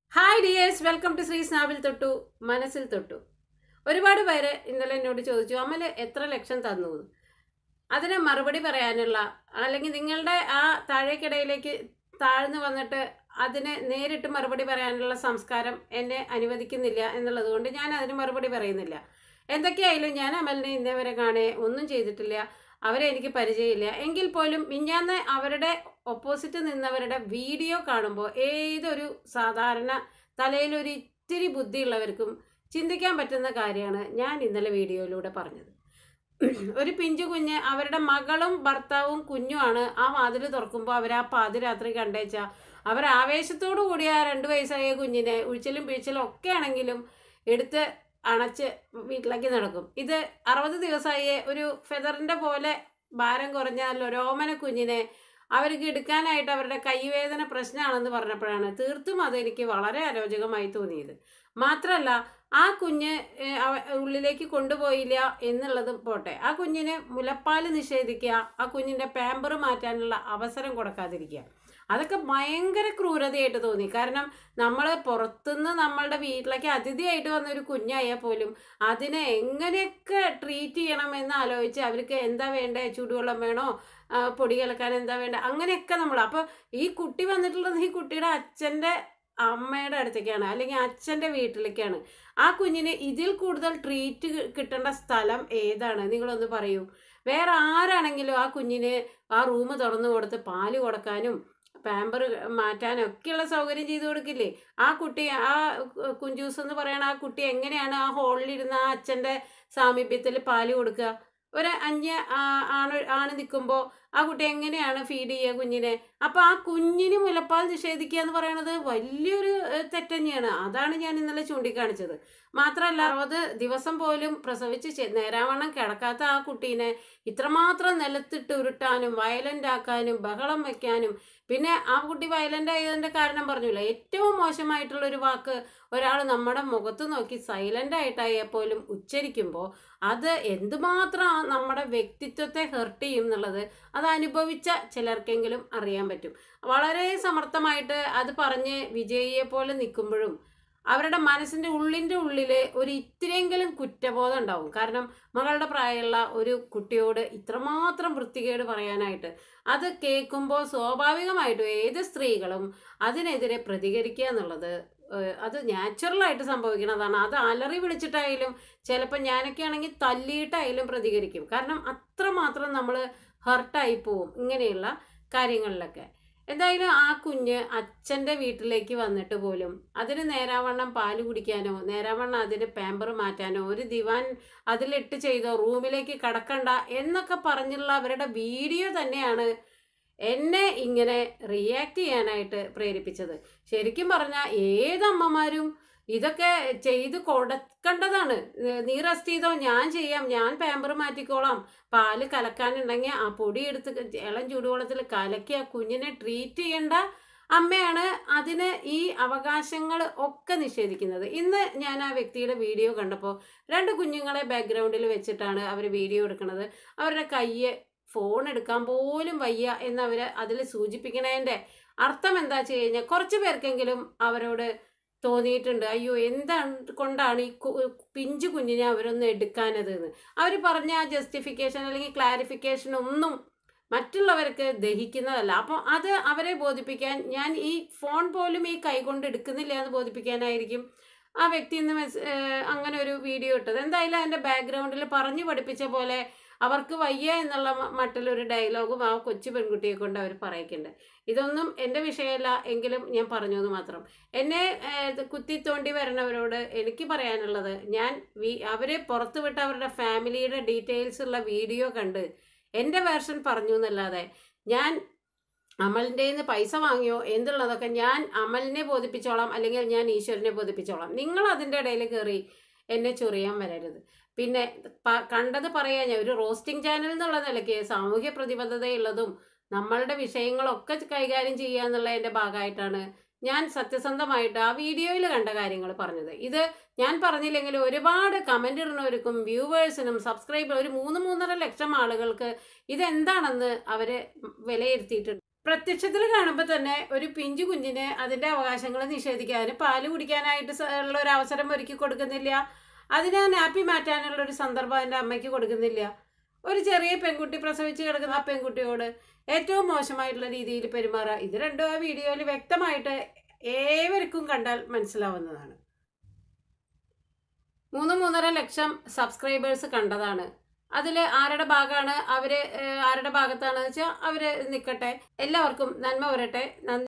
Hi dears welcome to Shri സ്നാവിൽ തൊട്ടു മനസ്സിൽ തൊട്ടു ഒരുപാട് പേര് ഇന്നലെ എന്നോട് ചോദിച്ചു അമ്മല് എത്ര ലക്ഷം തന്നു എന്ന്. അതിന് മറുപടി പറയാനുള്ള അല്ലെങ്കിൽ നിങ്ങളുടെ ആ താഴേക്കിടയിലേക്ക് താഴ്ന്നു വന്നിട്ട് അതിന് നേരിട്ട് മറുപടി പറയാനുള്ള സംസ്കാരം എന്നെ അനുവദിക്കുന്നില്ല എന്നുള്ളത് കൊണ്ട് ഞാൻ അതിന് മറുപടി പറയുന്നില്ല എന്തൊക്കെയായാലും ഞാൻ അമലിനെ ഇന്നേ വരെ കാണേ ഒന്നും ചെയ്തിട്ടില്ല അവരെ എനിക്ക് പരിചയമില്ല എങ്കിൽ പോലും മിഞ്ഞാന്ന് അവരുടെ ഓപ്പോസിറ്റ് നിന്നവരുടെ വീഡിയോ കാണുമ്പോൾ ഏതൊരു സാധാരണ തലയിലൊരു ഇത്തിരി ബുദ്ധിയുള്ളവർക്കും ചിന്തിക്കാൻ പറ്റുന്ന കാര്യമാണ് ഞാൻ ഇന്നലെ വീഡിയോയിലൂടെ പറഞ്ഞത് ഒരു പിഞ്ചു കുഞ്ഞ് അവരുടെ മകളും ഭർത്താവും കുഞ്ഞുമാണ് ആ വാതിൽ തുറക്കുമ്പോൾ അവർ ആ പാതിരാത്രി കണ്ടേച്ച അവർ ആവേശത്തോടു കൂടി ആ രണ്ട് വയസ്സായ കുഞ്ഞിനെ ഉഴിച്ചിലും പിഴിച്ചിലും ഒക്കെ ആണെങ്കിലും എടുത്ത് അണച്ച് വീട്ടിലേക്ക് നടക്കും ഇത് അറുപത് ദിവസമായി ഒരു ഫെദറിൻ്റെ പോലെ ഭാരം കുറഞ്ഞ രോമന കുഞ്ഞിനെ അവർക്ക് എടുക്കാനായിട്ട് അവരുടെ കൈവേദന പ്രശ്നമാണെന്ന് പറഞ്ഞപ്പോഴാണ് തീർത്തും അതെനിക്ക് വളരെ അരോചകമായി തോന്നിയത് മാത്രമല്ല ആ കുഞ്ഞ് ഏഹ്, അവ- ഉള്ളിലേക്ക് കൊണ്ടുപോയില്ല എന്നുള്ളത് പോട്ടെ ആ കുഞ്ഞിന് മുലപ്പാല് നിഷേധിക്കുക ആ കുഞ്ഞിൻ്റെ പാമ്പർ മാറ്റാനുള്ള അവസരം കൊടുക്കാതിരിക്കുക അതൊക്കെ ഭയങ്കര ക്രൂരതയായിട്ട് തോന്നി കാരണം നമ്മൾ പുറത്തുനിന്ന് നമ്മളുടെ വീട്ടിലേക്ക് അതിഥിയായിട്ട് വന്ന ഒരു കുഞ്ഞായാൽ പോലും അതിനെ എങ്ങനെയൊക്കെ ട്രീറ്റ് ചെയ്യണം എന്ന് ആലോചിച്ച് അവർക്ക് എന്താ വേണ്ടേ ചൂടുവെള്ളം വേണോ ആ, പൊടി കലക്കാൻ എന്താ വേണ്ട അങ്ങനെയൊക്കെ നമ്മൾ അപ്പോൾ ഈ കുട്ടി വന്നിട്ടുള്ളത് ഈ കുട്ടിയുടെ അച്ഛൻ്റെ അമ്മയുടെ അടുത്തേക്കാണ് അല്ലെങ്കിൽ അച്ഛൻ്റെ വീട്ടിലേക്കാണ് ആ കുഞ്ഞിന് ഇതിൽ കൂടുതൽ ട്രീറ്റ് കിട്ടേണ്ട സ്ഥലം ഏതാണ് നിങ്ങളൊന്ന് പറയൂ വേറെ ആരാണെങ്കിലും ആ കുഞ്ഞിന് ആ റൂം തുറന്നു കൊടുത്ത് പാല് കൊടുക്കാനും പാമ്പർ മാറ്റാനും ഒക്കെയുള്ള സൗകര്യം ചെയ്തു കൊടുക്കില്ലേ ആ കുട്ടി ആ കുഞ്ചൂസ് എന്ന് പറയണ ആ കുട്ടി എങ്ങനെയാണ് ആ ഹോളിലിരുന്ന ആ അച്ഛൻ്റെ സാമീപ്യത്തിൽ പാല് കൊടുക്കുക ഒരു അന്യ ആ- ആണ് ആണ് നിൽക്കുമ്പോൾ ആ കുട്ടി എങ്ങനെയാണ് ഫീഡ് ചെയ്യുക കുഞ്ഞിനെ അപ്പോൾ ആ കുഞ്ഞിന് മുലപ്പാൽ നിഷേധിക്കുക എന്ന് പറയുന്നത് വലിയൊരു ഏഹ്, തെറ്റ് തന്നെയാണ് അതാണ് ഞാൻ ഇന്നലെ ചൂണ്ടിക്കാണിച്ചത് മാത്രമല്ല അറുപത് ദിവസം പോലും പ്രസവിച്ച് ചെ- നേരാവണ്ണം കിടക്കാത്ത ആ കുട്ടീനെ ഇത്രമാത്രം നിലത്തിട്ട് ഉരുട്ടാനും വയലൻ്റ് ആക്കാനും ബഹളം വയ്ക്കാനും പിന്നെ ആ കുട്ടി വയലൻ്റ് ആയതിൻ്റെ കാരണം പറഞ്ഞില്ല ഏറ്റവും മോശമായിട്ടുള്ള ഒരു വാക്ക് ഒരാൾ നമ്മുടെ മുഖത്ത് നോക്കി സൈലൻ്റ് ആയിട്ടായാൽ പോലും ഉച്ചരിക്കുമ്പോൾ അത് എന്തുമാത്രം ആ നമ്മുടെ വ്യക്തിത്വത്തെ ഹെർട്ട് ചെയ്യും എന്നുള്ളത് അത് അനുഭവിച്ച ചിലർക്കെങ്കിലും അറിയാൻ പറ്റും വളരെ സമർത്ഥമായിട്ട് അത് പറഞ്ഞ് വിജയിയെ പോലെ നിൽക്കുമ്പോഴും അവരുടെ മനസ്സിൻ്റെ ഉള്ളിൻ്റെ ഉള്ളിൽ ഒരു ഇത്തിരിയെങ്കിലും കുറ്റബോധം ഉണ്ടാവും കാരണം മകളുടെ പ്രായമുള്ള ഒരു കുട്ടിയോട് ഇത്രമാത്രം വൃത്തികേട് പറയാനായിട്ട് അത് കേൾക്കുമ്പോൾ സ്വാഭാവികമായിട്ടും ഏത് സ്ത്രീകളും അതിനെതിരെ പ്രതികരിക്കുക എന്നുള്ളത് ഏഹ്, അത് നാച്ചുറലായിട്ട് സംഭവിക്കുന്നതാണ് അത് അലറി വിളിച്ചിട്ടായാലും ചിലപ്പോൾ ഞാനൊക്കെ ആണെങ്കിൽ തല്ലിയിട്ടായാലും പ്രതികരിക്കും കാരണം അത്രമാത്രം നമ്മൾ ഹർട്ടായി പോവും ഇങ്ങനെയുള്ള കാര്യങ്ങളിലൊക്കെ എന്തായാലും ആ കുഞ്ഞ് അച്ഛൻ്റെ വീട്ടിലേക്ക് വന്നിട്ട് പോലും അതിന് നേരാവണ്ണം പാല് കുടിക്കാനോ നേരാവണ്ണം അതിന് പാമ്പർ മാറ്റാനോ ഒരു ദിവാൻ അതിലിട്ട് ചെയ്തോ റൂമിലേക്ക് കടക്കണ്ട എന്നൊക്കെ പറഞ്ഞുള്ള അവരുടെ വീഡിയോ തന്നെയാണ് എന്നെ ഇങ്ങനെ റിയാക്ട് ചെയ്യാനായിട്ട് പ്രേരിപ്പിച്ചത് ശരിക്കും പറഞ്ഞാൽ ഏതമ്മമാരും ഇതൊക്കെ ചെയ്ത് കൊടുക്കേണ്ടതാണ് ഏഹ് നീ റെസ്റ്റ് ചെയ്തോ ഞാൻ ചെയ്യാം ഞാൻ പാമ്പർ മാറ്റിക്കോളാം പാല് കലക്കാനുണ്ടെങ്കിൽ ആ പൊടി എടുത്ത് ഇളം ചൂടുവെള്ളത്തിൽ കലക്കി ആ കുഞ്ഞിനെ ട്രീറ്റ് ചെയ്യേണ്ട അമ്മയാണ് അതിന് ഈ അവകാശങ്ങൾ ഒക്കെ നിഷേധിക്കുന്നത് ഇന്ന് ഞാൻ ആ വ്യക്തിയുടെ വീഡിയോ കണ്ടപ്പോൾ രണ്ട് കുഞ്ഞുങ്ങളെ ബാക്ക്ഗ്രൗണ്ടിൽ വെച്ചിട്ടാണ് അവർ വീഡിയോ എടുക്കുന്നത് അവരുടെ കയ്യ് ഫോൺ എടുക്കാൻ പോലും വയ്യ എന്നവർ അതിൽ സൂചിപ്പിക്കണതിൻ്റെ അർത്ഥം എന്താ വെച്ച് കഴിഞ്ഞാൽ കുറച്ച് പേർക്കെങ്കിലും അവരോട് തോന്നിയിട്ടുണ്ട് അയ്യോ എന്താണ് കൊണ്ടാണ് ഈ കു- പിഞ്ചു കുഞ്ഞിനെ അവരൊന്ന് എടുക്കാനത് എന്ന് അവർ പറഞ്ഞ ആ ജസ്റ്റിഫിക്കേഷൻ അല്ലെങ്കിൽ ക്ലാരിഫിക്കേഷൻ ഒന്നും മറ്റുള്ളവർക്ക് ദഹിക്കുന്നതല്ല അപ്പോൾ അത് അവരെ ബോധിപ്പിക്കാൻ ഞാൻ ഈ ഫോൺ പോലും ഈ കൈ കൊണ്ട് എടുക്കുന്നില്ല എന്ന് ബോധിപ്പിക്കാനായിരിക്കും ആ വ്യക്തി ഇന്ന് മെസ് ഏഹ് അങ്ങനെ ഒരു വീഡിയോ ഇട്ടത് എന്തായാലും അതിൻ്റെ ബാക്ക്ഗ്രൗണ്ടിൽ പറഞ്ഞു പഠിപ്പിച്ച പോലെ അവർക്ക് വയ്യ എന്നുള്ള മ- മട്ടിലൊരു ഡയലോഗും ആ കൊച്ചു പെൺകുട്ടിയെ കൊണ്ട് അവർ പറയിക്കുന്നുണ്ട് ഇതൊന്നും എൻ്റെ വിഷയമല്ല എങ്കിലും ഞാൻ പറഞ്ഞു എന്ന് മാത്രം എന്നെ ഏഹ്, ഇത് കുത്തി തോണ്ടി വരണവരോട് എനിക്ക് പറയാനുള്ളത് ഞാൻ വി- അവരെ പുറത്തു വിട്ട അവരുടെ ഫാമിലിയുടെ ഡീറ്റെയിൽസ് ഉള്ള വീഡിയോ കണ്ട് എൻ്റെ വേർഷൻ പറഞ്ഞു എന്നല്ലാതെ ഞാൻ അമലിൻ്റെ നിന്ന് പൈസ വാങ്ങിയോ എന്തുള്ളതൊക്കെ ഞാൻ അമലിനെ ബോധിപ്പിച്ചോളാം അല്ലെങ്കിൽ ഞാൻ ഈശ്വരനെ ബോധിപ്പിച്ചോളാം നിങ്ങൾ അതിൻ്റെ ഇടയിൽ കയറി എന്നെ ചൊറിയാൻ വരരുത് പിന്നെ പ- കണ്ടത് പറയാ ഞാൻ ഒരു റോസ്റ്റിംഗ് ചാനൽ എന്നുള്ള നിലയ്ക്ക് സാമൂഹ്യ പ്രതിബദ്ധതയുള്ളതും നമ്മളുടെ വിഷയങ്ങളൊക്കെ കൈകാര്യം ചെയ്യുക എന്നുള്ളതിൻ്റെ ഭാഗമായിട്ടാണ് ഞാൻ സത്യസന്ധമായിട്ട് ആ വീഡിയോയിൽ കണ്ട കാര്യങ്ങൾ പറഞ്ഞത് ഇത് ഞാൻ പറഞ്ഞില്ലെങ്കിൽ ഒരുപാട് കമൻ്റ് ഇടുന്നവർക്കും വ്യൂവേഴ്സിനും സബ്സ്ക്രൈബർ ഒരു മൂന്ന് മൂന്നര ലക്ഷം ആളുകൾക്ക് ഇതെന്താണെന്ന് അവർ വിലയിരുത്തിയിട്ടുണ്ട് പ്രത്യക്ഷത്തിൽ കാണുമ്പോൾ തന്നെ ഒരു പിഞ്ചു കുഞ്ഞിന് അതിൻ്റെ അവകാശങ്ങൾ നിഷേധിക്കാൻ പാല് കുടിക്കാനായിട്ട് സ- ഉള്ള ഒരു അവസരം ഒരുക്കി കൊടുക്കുന്നില്ല അതിനെ നാപ്പി മാറ്റാനുള്ള ഒരു സന്ദർഭം എൻ്റെ അമ്മയ്ക്ക് കൊടുക്കുന്നില്ല ഒരു ചെറിയ പെൺകുട്ടി പ്രസവിച്ച് കിടക്കുന്ന ആ പെൺകുട്ടിയോട് ഏറ്റവും മോശമായിട്ടുള്ള രീതിയിൽ പെരുമാറുക ഇത് രണ്ടും ആ വീഡിയോയിൽ വ്യക്തമായിട്ട് ഏവർക്കും കണ്ടാൽ മനസ്സിലാവുന്നതാണ് മൂന്ന് മൂന്നര ലക്ഷം സബ്സ്ക്രൈബേഴ്സ് കണ്ടതാണ് അതിൽ ആരുടെ ഭാഗമാണ് അവർ ആരുടെ ഭാഗത്താണെന്ന് വെച്ചാൽ അവർ നിൽക്കട്ടെ എല്ലാവർക്കും നന്മ വരട്ടെ നന്ദി